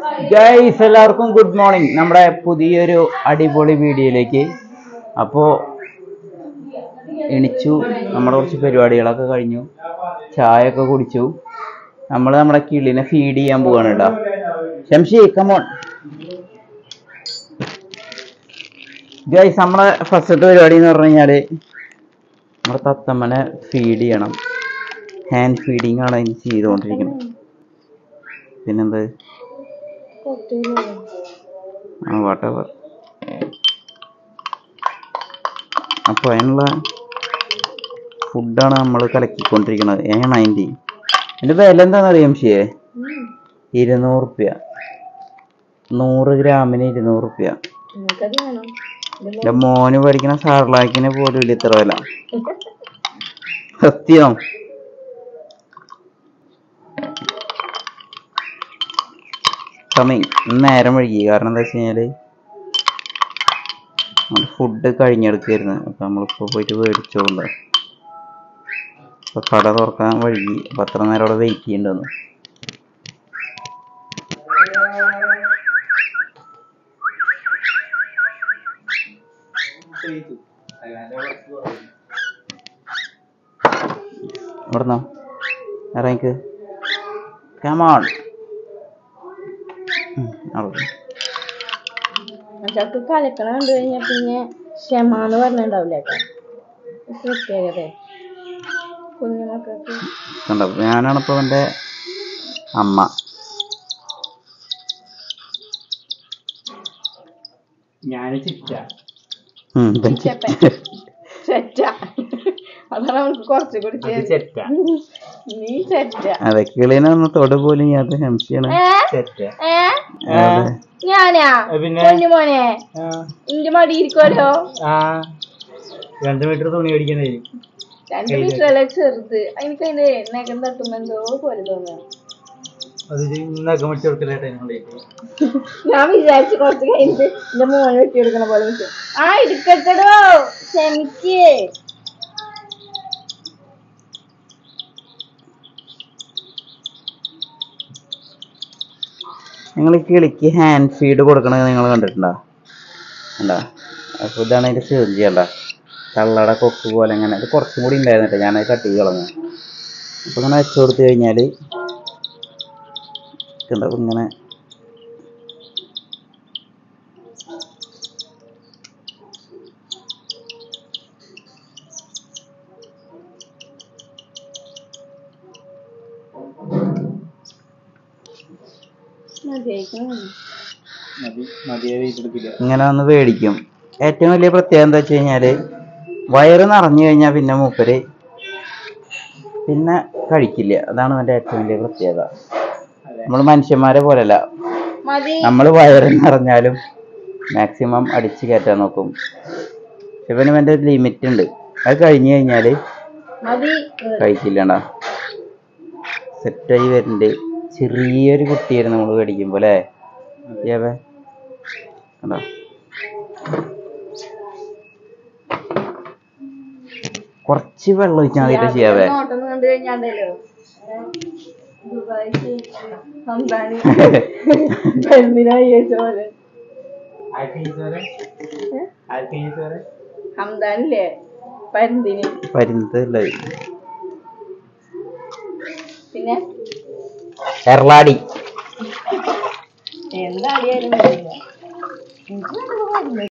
Guys എല്ലാവർക്കും good morning നമ്മുടെ പുതിയൊരു അടിപൊളി വീഡിയോയിലേക്ക് അപ്പോൾ എണിച്ചു നമ്മുടെ കുറച്ച് പരിപാടികളൊക്കെ കഴിഞ്ഞു ചായ ഒക്കെ കുടിച്ചു നമ്മൾ നമ്മുടെ കിളിനെ ഫീഡ് ചെയ്യാൻ പോവാണ് കേട്ടോ ശംഷി കമോൺ ഗൈസ് നമ്മളെ ഫസ്റ്റത്തെ പരിപാടി എന്ന് പറഞ്ഞു കഴിഞ്ഞാൽ നമ്മുടെ തത്തമ്മനെ ഫീഡ് ചെയ്യണം ഹാൻഡ് ഫീഡിങ് ആണ് അതിന് ചെയ്തുകൊണ്ടിരിക്കുന്നത് പിന്നെന്ത് ആ വാട്ടവർ അപ്പോൾ അതിനുള്ള ഫുഡാണ് നമ്മൾ കലക്കിക്കൊണ്ടിരിക്കുന്നത് ഏ നയൻറ്റി എൻ്റെ വില എന്താണെന്ന് അറിയാം ഷിയെ ഇരുന്നൂറ് റുപ്യ നൂറ് ഗ്രാമിന് ഇരുന്നൂറ് റുപ്യ നിങ്ങൾക്കത് വേണം എൻ്റെ മോന് പഠിക്കുന്ന സാർലാക്കിനെ പോലും ഇല്ല ഇത്ര വില സത്യം സമയം ഇന്ന് നേരം വഴുകി കാരണം എന്താ വെച്ച് കഴിഞ്ഞാല് ഫുഡ് കഴിഞ്ഞെടുക്കായിരുന്നു അപ്പൊ നമ്മളിപ്പോ പോയിട്ട് മേടിച്ചോണ്ട് അപ്പൊ കട തുറക്കാൻ വഴുകി അപ്പൊ അത്ര നേരം അവിടെ വെയിറ്റ് ചെയ്യണ്ടെന്ന് ഇവിടുന്നോ ഇറങ്ങിക്ക് കമോൺ ചക്ക് കലക്കണ കണ്ടു കഴിഞ്ഞാൽ പിന്നെ ക്ഷമ എന്ന് പറഞ്ഞിട്ടുണ്ടാവില്ല കേട്ടോ പ്രത്യേകത കുഞ്ഞുമക്കൾക്ക് കണ്ടോ ഞാനാണ് ഇപ്പൊ എൻ്റെ അമ്മ ഞാന് ചിറ്റ ഉം, ഇവൻ ചെപ്പ. സെറ്റ അതാണ് അവൾക്ക് കുറച്ച് അത് കുടിച്ച് ചെറ്റ നീ സെറ്റ അതെ കിളീനെ ഒന്ന് തൊടു പോലും ചെയ്യാത്ത ഹംസിയാണ് ഏ ചെറ്റ ഏ അതെ ഞാനാ ഏ, പിന്നെ? കുഞ്ഞു മോനെ ആ, ഇന്റെ മടി ഇരിക്കുമല്ലോ ആ രണ്ട് മീറ്റർ തുണി മേടിക്കുന്നേ രണ്ട് മീറ്ററല്ലേ ചെറുത് എനിക്ക് അതിന്റെ നഖം തട്ടുമ്പോ എന്തോ പോലെ തോന്നുക അത് നഖം വെച്ച് കൊടുക്കലേട്ടെ കൊണ്ടേക്ക് ഞാൻ വിചാരിച്ചു കുറച്ച് കഴിഞ്ഞിട്ട് എന്റെ മോനെ വെട്ടി എടുക്കണ പോലെ നിൽക്കും ആ എടുക്കട്ടടോ ക്ഷമിക്കേ നിങ്ങൾ ഈ കിളിക്ക് ഹാൻഡ് ഫീഡ് കൊടുക്കണത് നിങ്ങൾ കണ്ടിട്ടുണ്ടോ കണ്ടോ അപ്പോൾ ഇതാണ് അതിൻ്റെ ചെറിയ കണ്ട തള്ളയുടെ കൊക്ക് പോലെ ഇങ്ങനെ ഇത് കുറച്ചും കൂടി ഉണ്ടായിരുന്നിട്ട് ഞാനത് കട്ട് ചെയ്ത് കളഞ്ഞു അപ്പോൾ ഇങ്ങനെ വെച്ച് കൊടുത്തു കഴിഞ്ഞാൽ കണ്ടോ അപ്പൊ ഇങ്ങനെ മതിയായിക്കണം മതി മതിയെ വീട്ടെടുക്കില്ല ഇങ്ങനെ വന്ന് മേടിക്കും ഏറ്റവും വലിയ പ്രത്യേകത എന്താ വെച്ച് കഴിഞ്ഞാൽ വയറ് നിറഞ്ഞു കഴിഞ്ഞാൽ പിന്നെ മൂപ്പര് പിന്നെ കഴിക്കില്ല അതാണ് അതിൻ്റെ ഏറ്റവും വലിയ പ്രത്യേകത നമ്മൾ മനുഷ്യന്മാരെ പോലല്ല മതി നമ്മൾ വയറ് നിറഞ്ഞാലും മാക്സിമം അടിച്ച് കയറ്റാൻ നോക്കും ഇവനും എൻ്റെ ലിമിറ്റ് ഉണ്ട് അത് കഴിഞ്ഞു കഴിഞ്ഞാൽ മതി കഴിക്കില്ലണ്ട സെറ്റായി വരുന്നുണ്ട് ചെറിയൊരു കുട്ടിയായിരുന്നു നമ്മൾ മേടിക്കുമ്പോൾ അല്ലേ ഏവേ കണ്ടോ കുറച്ച് വെള്ളം ഒഴിച്ചാൽ മതിയിട്ട് ചെയ്യാവേ നോട്ടം കണ്ടു കഴിഞ്ഞാണ്ടല്ലോ ദുബായ് സംസ്ഥാനി പെരുന്നിനായി ചോദിച്ച പോലെ ഹംദാനില്ലേ പരുന്തിന് പരുന്തല്ലേ പിന്നെ എർലാടി എന്താടിയാലും വരില്ല എനിക്ക് നല്ലത് മരുന്ന്